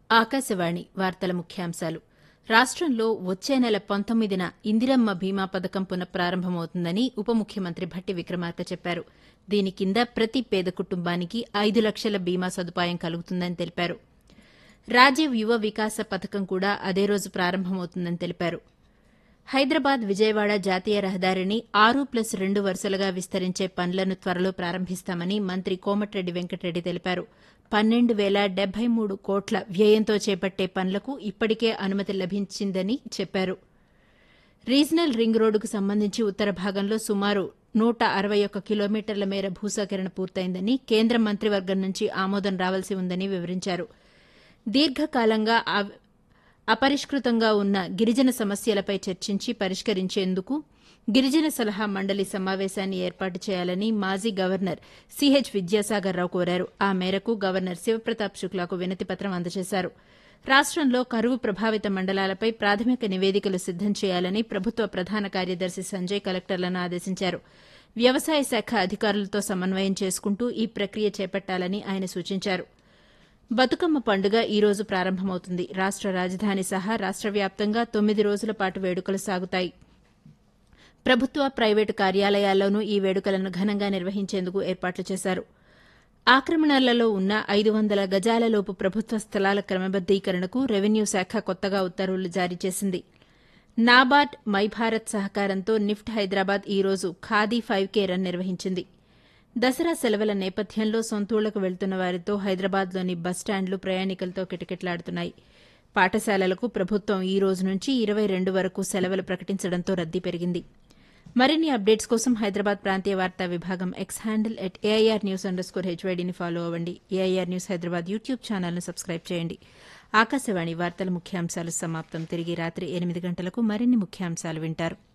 ఆకాశవాణి వార్తల ముఖ్యాంశాలు రాష్టంలో వచ్చే నెల పంతొమ్మిదిన ఇందిరమ్మ బీమా పథకం పునఃప్రారంభమవుతుందని ఉప ముఖ్యమంత్రి భట్టి విక్రమార్క చెప్పారు దీని కింద ప్రతి పేద కుటుంబానికి ఐదు లక్షల బీమా సదుపాయం కలుగుతుందని తెలిపారు రాజీవ్ యువ వికాస పథకం కూడా అదే రోజు ప్రారంభమవుతుందని తెలిపారు హైదరాబాద్ విజయవాడ జాతీయ రహదారిని ఆరు ప్లస్ రెండు వరుసలుగా విస్తరించే పనులను త్వరలో ప్రారంభిస్తామని మంత్రి కోమటిరెడ్డి వెంకటరెడ్డి తెలిపారు పన్నెండు వేల డెబ్బై మూడు కోట్ల వ్యయంతో చేపట్టే పనులకు ఇప్పటికే అనుమతి లభించిందని చెప్పారు రీజనల్ రింగ్ రోడ్డుకు సంబంధించి ఉత్తర భాగంలో సుమారు నూట అరవై ఒక్క కిలోమీటర్ల మేర భూసేకరణ పూర్తయిందని కేంద్ర మంత్రివర్గం నుంచి ఆమోదం రావాల్సి ఉందని వివరించారు దీర్ఘకాలంగా అవ్- అపరిష్కృతంగా ఉన్న గిరిజన సమస్యలపై చర్చించి పరిష్కరించేందుకు గిరిజన సలహా మండలి సమావేశాన్ని ఏర్పాటు చేయాలని మాజీ గవర్నర్ సిహెచ్ విద్యాసాగర్ రావు కోరారు ఆ మేరకు గవర్నర్ శివప్రతాప్ శుక్లాకు వినతి పత్రం అందజేశారు రాష్టంలో కరువు ప్రభావిత మండలాలపై ప్రాథమిక నివేదికలు సిద్దం చేయాలని ప్రభుత్వ ప్రధాన కార్యదర్శి సంజయ్ కలెక్టర్లను ఆదేశించారు వ్యవసాయ శాఖ అధికారులతో సమన్వయం చేసుకుంటూ ఈ ప్రక్రియ చేపట్టాలని ఆయన సూచించారు బతుకమ్మ పండుగ ఈ రోజు ప్రారంభమవుతుంది రాష్ట రాజధాని సహా రాష్ట వ్యాప్తంగా తొమ్మిది రోజుల పాటు వేడుకలు సాగుతాయి ప్రభుత్వ ప్రైవేటు కార్యాలయాల్లోనూ ఈ వేడుకలను ఘనంగా నిర్వహించేందుకు ఏర్పాట్లు చేశారు ఆక్రమణలలో ఉన్న ఐదు వందల గజాలలోపు ప్రభుత్వ స్థలాల క్రమబద్దీకరణకు రెవెన్యూ శాఖ కొత్తగా ఉత్తర్వులు జారీ చేసింది నాబార్డ్ మైభారత్ సహకారంతో నిఫ్ట్ హైదరాబాద్ ఈ రోజు ఖాదీ ఫైవ్ కే రన్ నిర్వహించింది దసరా సెలవుల నేపథ్యంలో సొంతూళ్లకు వెళ్తున్న వారితో హైదరాబాద్లోని బస్టాండ్లు ప్రయాణికులతో కిటకిటలాడుతున్నాయి పాఠశాలలకు ప్రభుత్వం ఈ రోజు నుంచి ఇరవై రెండు వరకు సెలవులు ప్రకటించడంతో రద్దీ పెరిగింది మరిన్ని అప్డేట్స్ కోసం హైదరాబాద్ ప్రాంతీయ వార్తా విభాగం X handle at AIR news underscore హెచ్వైడీని ఫాలో అవ్వండి ఏఐఆర్ న్యూస్ హైదరాబాద్ యూట్యూబ్ ఛానల్ను సబ్స్క్రైబ్ చేయండి ఆకాశవాణి వార్తల ముఖ్యాంశాలు సమాప్తం తిరిగి రాత్రి ఎనిమిది గంటలకు మరిన్ని ముఖ్యాంశాలు వింటారు